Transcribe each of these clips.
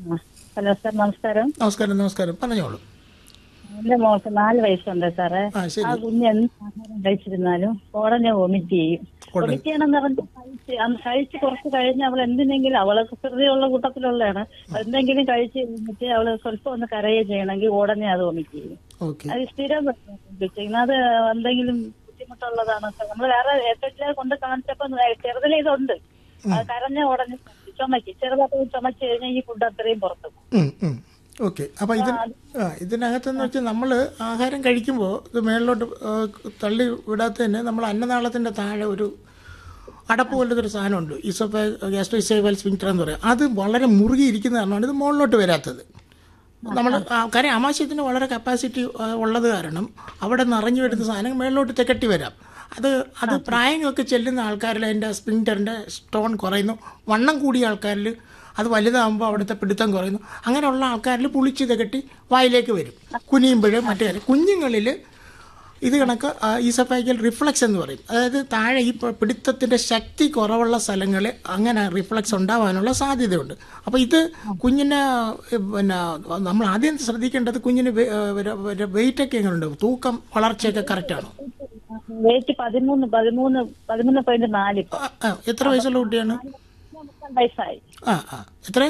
Hello sir നമസ്കാരം നമസ്കാരം നമസ്കാരം പറഞ്ഞോളൂ എന്റെ മോൾക്ക് നാല് വയസ്സുണ്ട് സാറേ ആ ശരി ആ കുഞ്ഞ് എന്ത് ആഹാരം കഴിച്ചിരുന്നാലും ഉടനെ വൊമിറ്റ് ചെയ്യും ഉടനെ. വൊമിറ്റ് ചെയ്യണമെന്ന് പറഞ്ഞ് കഴിച്ച് അന്ന് കഴിച്ച് കുറച്ച് കഴിഞ്ഞ് അവൾ എന്തിനെങ്കിലും അവള് കുസൃതിയുള്ള കൂട്ടത്തിലുള്ളതാണ് എന്തെങ്കിലും കഴിച്ച് കഴിഞ്ഞിട്ട് അവള് സ്വല്പം ഒന്ന് കരയുക ചെയ്യണമെങ്കിൽ ഉടനെ അത് വൊമിറ്റ് ചെയ്യും ഓക്കെ അത് സ്ഥിരം ചെയ്യുന്നത് അത് എന്തെങ്കിലും ബുദ്ധിമുട്ടുള്ളതാണ് നമ്മൾ വേറെ ഏറ്റവും കൊണ്ട് കാണിച്ചപ്പോ ചെറുതിലെ ഇതുണ്ട് അത് കരഞ്ഞ ഉടനെ ചുമക്ക് ചെറുതായിട്ട് ചുമച്ച് കഴിഞ്ഞാൽ ഈ ഫുഡ് അത്രയും പുറത്തു പോകും. ഓക്കെ അപ്പോൾ ഇതിന് ആ ഇതിനകത്തെന്ന് വെച്ചാൽ നമ്മൾ ആഹാരം കഴിക്കുമ്പോൾ ഇത് മേളിലോട്ട് ആ, തള്ളി വിടാത്തതിന് നമ്മൾ അന്നനാളത്തിൻ്റെ താഴെ ഒരു അടപ്പ് പോലത്തെ ഒരു സാധനമുണ്ട് ഇസോഫ ഗ്യാസ്ട്രോ ഇസോഫൽ സ്പിങ്റ്റർ എന്ന് പറയും അത് വളരെ മുറുകിയിരിക്കുന്ന കാരണമാണ് ഇത് മുകളിലോട്ട് വരാത്തത് നമ്മൾ കാര്യം ആമാശയത്തിന് വളരെ കപ്പാസിറ്റി ഉള്ളത് കാരണം അവിടെ നിറഞ്ഞു വരുന്ന സാധനം മേളിലോട്ട് തെക്കട്ടി വരാം അത് അത് പ്രായമൊക്കെ ചെല്ലുന്ന ആൾക്കാരിൽ അതിൻ്റെ സ്പിങ്റ്ററിൻ്റെ സ്റ്റോൺ കുറയുന്നു വണ്ണം കൂടിയ ആൾക്കാരിൽ അത് വലുതാകുമ്പോൾ അവിടുത്തെ പിടുത്തം കുറയുന്നു അങ്ങനെയുള്ള ആൾക്കാരിൽ പുളിച്ച് തെക്കട്ടി വായിലേക്ക് വരും കുനിയുമ്പോഴേ മറ്റേ കാര്യം കുഞ്ഞുങ്ങളിൽ ഇത് കണക്ക് ഈസഫൈക്കൽ റിഫ്ലക്സ് എന്ന് പറയും അതായത് താഴെ ഈ പ- പിടുത്തത്തിന്റെ ശക്തി കുറവുള്ള സ്ഥലങ്ങളിൽ അങ്ങനെ റിഫ്ലക്സ് ഉണ്ടാവാനുള്ള സാധ്യതയുണ്ട് അപ്പോൾ ഇത് കുഞ്ഞിന് ഏഹ്, പിന്നെ നമ്മൾ ആദ്യം ശ്രദ്ധിക്കേണ്ടത് കുഞ്ഞിന് വെയിറ്റ് ഒക്കെ എങ്ങനെയുണ്ട് തൂക്കം വളർച്ചയൊക്കെ കറക്റ്റാണോ വെയിറ്റ് പതിമൂന്ന് പതിമൂന്ന് പതിമൂന്ന് പോയിന്റ് നാല് ഇപ്പൊ ആ, ആ, എത്ര വയസ്സുള്ള കുട്ടിയാണ് മുക്കാൽ വയസ്സായി ആ ആ എത്ര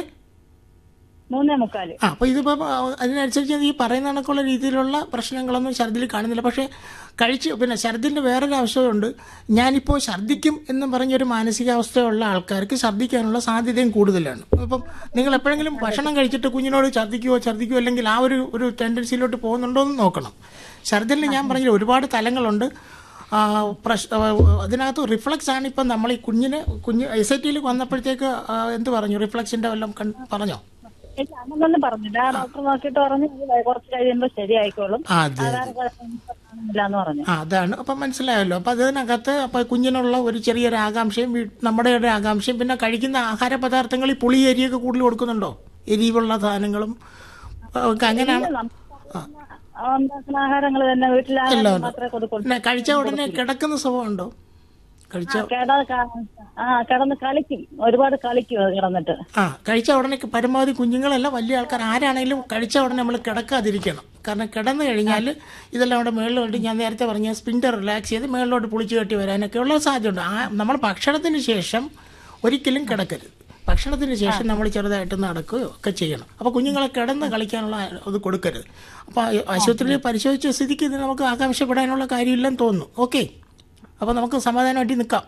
മൂന്നേ മുക്കാല് ആ അപ്പോൾ ഇതിപ്പോൾ അതിനനുസരിച്ച് ഈ പറയുന്ന കണക്കുള്ള രീതിയിലുള്ള പ്രശ്നങ്ങളൊന്നും ഛർദിൽ കാണുന്നില്ല പക്ഷേ കഴിച്ച് പിന്നെ ഛർദിൻ്റെ വേറൊരു ആവശ്യമുണ്ട് ഞാനിപ്പോൾ ഛർദിക്കും എന്ന് പറഞ്ഞൊരു മാനസികാവസ്ഥയുള്ള ആൾക്കാർക്ക് ഛർദിക്കാനുള്ള സാധ്യതയും കൂടുതലാണ് അപ്പം നിങ്ങൾ എപ്പോഴെങ്കിലും ഭക്ഷണം കഴിച്ചിട്ട് കുഞ്ഞിനോട് ഛർദിക്കുവോ ഛർദിക്കുവോ അല്ലെങ്കിൽ ആ ഒരു ഒരു ടെൻഡൻസിയിലോട്ട് പോകുന്നുണ്ടോ എന്ന് നോക്കണം ഛർദിലിന് ഞാൻ പറഞ്ഞില്ല ഒരുപാട് തലങ്ങളുണ്ട് ആ, പ്രശ് ആ, അതിനകത്ത് റിഫ്ലക്സ് ആണ് ഇപ്പം നമ്മൾ ഈ കുഞ്ഞിന് കുഞ്ഞ് എസ് ഐ ടിയിൽ വന്നപ്പോഴത്തേക്ക് ആ, എന്ത് പറഞ്ഞു റിഫ്ലക്സിൻ്റെ വല്ലതും കൺ- പറഞ്ഞോ എനിക്ക് അന്നൊന്നും പറഞ്ഞില്ല ആ ഡോക്ടർ നോക്കിയിട്ട് പറഞ്ഞു ഇത് കുറച്ച് കഴിയുമ്പോ ശരിയായിക്കോളും ആ, അതെ വേറെ കുഴപ്പമൊന്നും എന്ന് പറഞ്ഞു ആ അതാണ് അപ്പം മനസ്സിലായല്ലോ അപ്പം അതിനകത്ത് അപ്പം കുഞ്ഞിനുള്ള ഒരു ചെറിയൊരു ആകാംക്ഷയും വീ- നമ്മുടെ ഒരു ആകാംക്ഷയും പിന്നെ കഴിക്കുന്ന ആഹാര പദാർത്ഥങ്ങളിൽ പുളി എരിയൊക്കെ കൂടുതൽ കൊടുക്കുന്നുണ്ടോ എരിവുള്ള സാധനങ്ങളും ഒക്കെ അങ്ങനെയാണ് ഉണ്ടാക്കുന്ന ആഹാരങ്ങൾ തന്നെ വീട്ടിലെ ആഹാരം മാത്രമേ കൊടുക്കുള്ളൂ പിന്നെ കഴിച്ച ഉടനെ കിടക്കുന്ന സ്വഭാവം ഉണ്ടോ കഴിച്ച കിട ആ കിടന്ന് കളിക്കും ഒരുപാട് കളിക്കും അത് കിടന്നിട്ട് ആ കഴിച്ച ഉടനെ പരമാവധി കുഞ്ഞുങ്ങളല്ല വലിയ ആൾക്കാർ ആരാണെങ്കിലും കഴിച്ച ഉടനെ നമ്മൾ കിടക്കാതിരിക്കണം കാരണം കിടന്നു കഴിഞ്ഞാൽ ഇതെല്ലാം അവിടെ മേളിലോട്ട് ഞാൻ നേരത്തെ പറഞ്ഞ സ്പിൻഡർ റിലാക്സ് ചെയ്ത് മേളിലോട്ട് പുളിച്ചു കെട്ടി വരാനൊക്കെ ഉള്ള സാധ്യതയുണ്ട് ആ നമ്മൾ ഭക്ഷണത്തിന് ശേഷം ഒരിക്കലും കിടക്കരുത് ഭക്ഷണത്തിന് ശേഷം നമ്മൾ ചെറുതായിട്ട് നടക്കുകയോ ഒക്കെ ചെയ്യണം അപ്പോൾ കുഞ്ഞുങ്ങളെ കിടന്ന് കളിക്കാനുള്ള ഇത് കൊടുക്കരുത് അപ്പോൾ ആശുപത്രിയിൽ പരിശോധിച്ച സ്ഥിതിക്ക് ഇത് നമുക്ക് ആകാംക്ഷപ്പെടാനുള്ള കാര്യമില്ലെന്ന് തോന്നുന്നു ഓക്കെ അപ്പോൾ നമുക്ക് സമാധാനമായിട്ട് നിൽക്കാം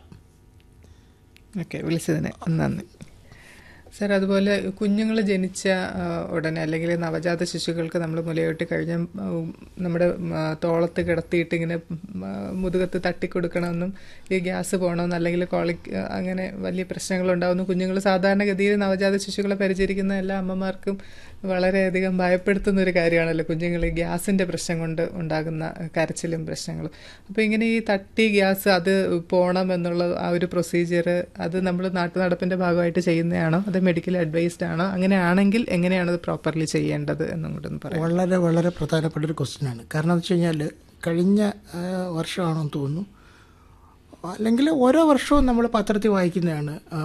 ഓക്കെ വിളിച്ചതിന് നന്ദി സാർ അതുപോലെ കുഞ്ഞുങ്ങൾ ജനിച്ച ആ, ഉടനെ അല്ലെങ്കിൽ നവജാത ശിശുക്കൾക്ക് നമ്മൾ മുലയൂട്ടി കഴിഞ്ഞ ഉം, നമ്മുടെ ഉം, ആ, തോളത്ത് കിടത്തിയിട്ട് ഇങ്ങനെ ഉം, ആ, മുതുകത്ത് തട്ടിക്കൊടുക്കണമെന്നും ഈ ഗ്യാസ് പോകണമെന്നും അല്ലെങ്കിൽ കോളിക് ആ, അങ്ങനെ വലിയ പ്രശ്നങ്ങളുണ്ടാവുന്നു കുഞ്ഞുങ്ങൾ സാധാരണഗതിയിൽ നവജാത ശിശുക്കളെ പരിചരിക്കുന്ന എല്ലാ അമ്മമാർക്കും വളരെയധികം ഭയപ്പെടുത്തുന്ന ഒരു കാര്യമാണല്ലോ കുഞ്ഞുങ്ങൾ ഈ ഗ്യാസിൻ്റെ പ്രശ്നം കൊണ്ട് ഉണ്ടാകുന്ന കരച്ചിലും പ്രശ്നങ്ങളും അപ്പോൾ ഇങ്ങനെ ഈ തട്ടി ഗ്യാസ് അത് പോകണം എന്നുള്ള ആ ഒരു പ്രൊസീജിയർ അത് നമ്മൾ നാട്ടു നടപ്പിൻ്റെ ഭാഗമായിട്ട് ചെയ്യുന്നതാണോ അത് മെഡിക്കൽ അഡ്വൈസ്ഡ് ആണോ അങ്ങനെയാണെങ്കിൽ എങ്ങനെയാണ് അത് പ്രോപ്പർലി ചെയ്യേണ്ടത് എന്നും കൂടെ ഒന്ന് പറയാം വളരെ വളരെ പ്രധാനപ്പെട്ട ഒരു ക്വസ്റ്റ്യൻ ആണ് കാരണം എന്ന് വെച്ച് കഴിഞ്ഞാൽ കഴിഞ്ഞ ആ, വർഷമാണെന്ന് തോന്നുന്നു അല്ലെങ്കിൽ ഓരോ വർഷവും നമ്മൾ പത്രത്തിൽ വായിക്കുന്നതാണ് ആ,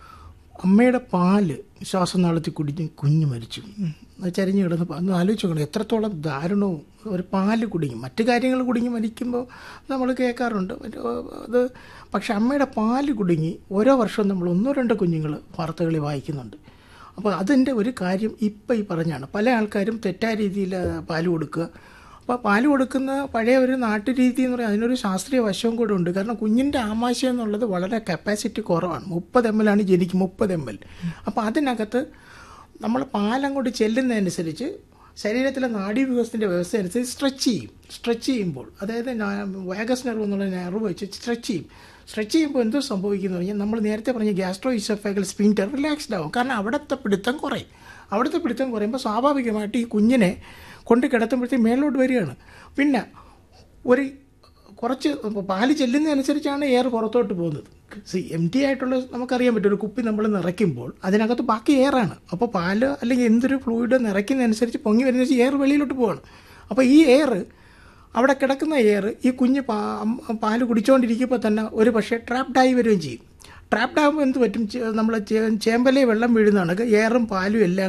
അമ്മയുടെ പാല് ശ്വാസനാളത്തിൽ കുടിഞ്ഞ് കുഞ്ഞ് മരിച്ചു അത് ചരിഞ്ഞ് കിടന്ന് പ- ഒന്ന് ആലോചിച്ച് നോക്കണം എത്രത്തോളം ദാരുണവും ഒരു പാല് കുടുങ്ങി മറ്റു കാര്യങ്ങൾ കുടുങ്ങി മരിക്കുമ്പോൾ നമ്മൾ കേൾക്കാറുണ്ട് മറ്റ് അത് പക്ഷെ അമ്മയുടെ പാല് കുടുങ്ങി ഓരോ വർഷവും നമ്മൾ ഒന്നോ രണ്ടോ കുഞ്ഞുങ്ങൾ വാർത്തകളിൽ വായിക്കുന്നുണ്ട് അപ്പോൾ അതിൻ്റെ ഒരു കാര്യം ഇപ്പം ഈ പറഞ്ഞാണ് പല ആൾക്കാരും തെറ്റായ രീതിയിൽ പാല് കൊടുക്കുക അപ്പോൾ പാല് കൊടുക്കുന്ന പഴയ ഒരു നാട്ടുരീതി എന്ന് പറയുന്നത് അതിനൊരു ശാസ്ത്രീയ വശവും കൂടെ ഉണ്ട് കാരണം കുഞ്ഞിൻ്റെ ആമാശയം എന്നുള്ളത് വളരെ കപ്പാസിറ്റി കുറവാണ് മുപ്പത് എം എൽ ആണ് ജനിക്കും മുപ്പത് എം എൽ അപ്പോൾ അതിനകത്ത് നമ്മൾ പാലങ്ങോട്ട് ചെല്ലുന്നതനുസരിച്ച് ശരീരത്തിലെ നാഡീവ്യൂഹത്തിൻ്റെ വ്യവസ്ഥ അനുസരിച്ച് സ്ട്രെച്ച് ചെയ്യും സ്ട്രെച്ച് ചെയ്യുമ്പോൾ അതായത് വാഗസ് നെർവ് എന്നുള്ള നെർവ് വെച്ച് സ്ട്രെച്ച് ചെയ്യും സ്ട്രെച്ച് ചെയ്യുമ്പോൾ എന്തോ സംഭവിക്കുന്നു പറഞ്ഞാൽ നമ്മൾ നേരത്തെ പറഞ്ഞ ഗ്യാസ്ട്രോ ഇസോഫാഗൽ സ്പിൻറ്റർ റിലാക്സ്ഡ് ആവും കാരണം അവിടുത്തെ പിടുത്തം കുറയും അവിടുത്തെ പിടുത്തം കുറയുമ്പോൾ സ്വാഭാവികമായിട്ട് ഈ കുഞ്ഞിനെ കൊണ്ട് കിടത്തുമ്പോഴത്തേക്ക് മേലോട്ട് വരികയാണ് പിന്നെ ഒരു കുറച്ച് പാല് ചെല്ലുന്നതനുസരിച്ചാണ് എയർ പുറത്തോട്ട് പോകുന്നത് സി എം ടി ആയിട്ടുള്ള നമുക്കറിയാൻ പറ്റും ഒരു കുപ്പി നമ്മൾ നിറയ്ക്കുമ്പോൾ അതിനകത്ത് ബാക്കി എയറാണ് അപ്പോൾ പാല് അല്ലെങ്കിൽ എന്തൊരു ഫ്ലൂയിഡ് നിറയ്ക്കുന്നതനുസരിച്ച് പൊങ്ങി വരുന്ന എയർ വെളിയിലോട്ട് പോവാണ് അപ്പോൾ ഈ എയർ അവിടെ കിടക്കുന്ന എയർ ഈ കുഞ്ഞ് പാ അം- പാല് കുടിച്ചുകൊണ്ടിരിക്കുമ്പോൾ തന്നെ ഒരു പക്ഷേ ട്രാപ്ഡായി വരികയും ചെയ്യും ട്രാപ്ഡ് ആകുമ്പോൾ എന്ത് പറ്റും നമ്മൾ ചേമ്പലേ വെള്ളം വീഴുന്നതാണ് എയറും പാലും എല്ലാം